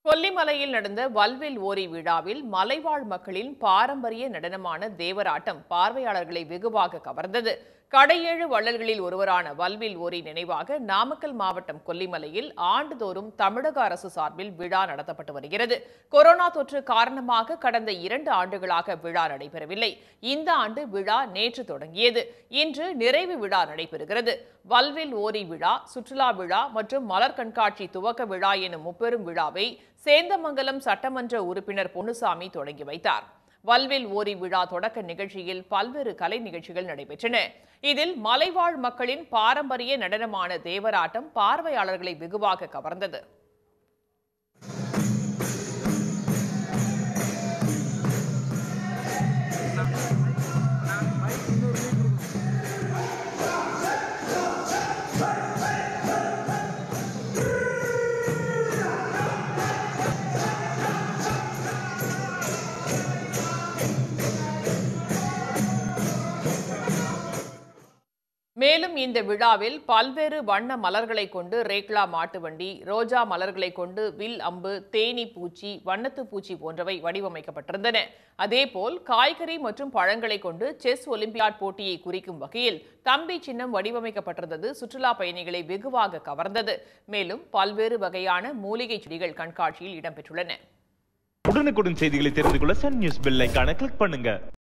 கொல்லிமலையில் நடந்த வல்வில் ஓரி விழாவில் மலைவாழ் மக்களின் பாரம்பரிய நடனமான தேவராட்டம் பார்வையாளர்களை வெகுவாக கவர்ந்தது கடையேழு வள்ளல்களில் ஒருவரான வல்வில் ஓரி நினைவாக நாமக்கல் மாவட்டம் கொல்லிமலையில் ஆண்டுதோறும் தமிழக அரசு சார்பில் விழா நடத்தப்பட்டு வருகிறது கொரோனா தொற்று காரணமாக கடந்த இரண்டு ஆண்டுகளாக விழா நடைபெறவில்லை இந்த ஆண்டு விழா நேற்று தொடங்கியது இன்று நிறைவு விழா நடைபெறுகிறது வல்வில் ஓரி விழா சுற்றுலா விழா மற்றும் மலர் கண்காட்சி துவக்க விழா எனும் முப்பெரும் விழாவை சேந்தமங்கலம் சட்டமன்ற உறுப்பினர் பொன்னுசாமி தொடங்கி வைத்தார் வல்வில் ஓரி விழா தொடக்க நிகழ்ச்சியில் பல்வேறு கலை நிகழ்ச்சிகள் நடைபெற்றன இதில் மலைவாழ் மக்களின் பாரம்பரிய நடனமான தேவராட்டம் பார்வையாளர்களை வெகுவாக கவர்ந்தது மேலும் இந்த விழாவில் பல்வேறு வண்ண மலர்களை கொண்டு ரேக்லா மாட்டு வண்டி ரோஜா மலர்களை கொண்டு வில் அம்பு தேனி பூச்சி வண்ணத்து பூச்சி போன்றவை வடிவமைக்கப்பட்டிருந்தன அதேபோல் காய்கறி மற்றும் பழங்களை கொண்டு செஸ் ஒலிம்பியாட் போட்டியை குறிக்கும் வகையில் தம்பி சின்னம் வடிவமைக்கப்பட்டிருந்தது சுற்றுலா பயணிகளை வெகுவாக கவர்ந்தது மேலும் பல்வேறு வகையான மூலிகை செடிகள் கண்காட்சியில் இடம்பெற்றுள்ளன உடனுக்குடன் செய்திகளை தெரிந்து கொள்ள சன் நியூஸ் பெல் ஐகானை கிளிக் பண்ணுங்க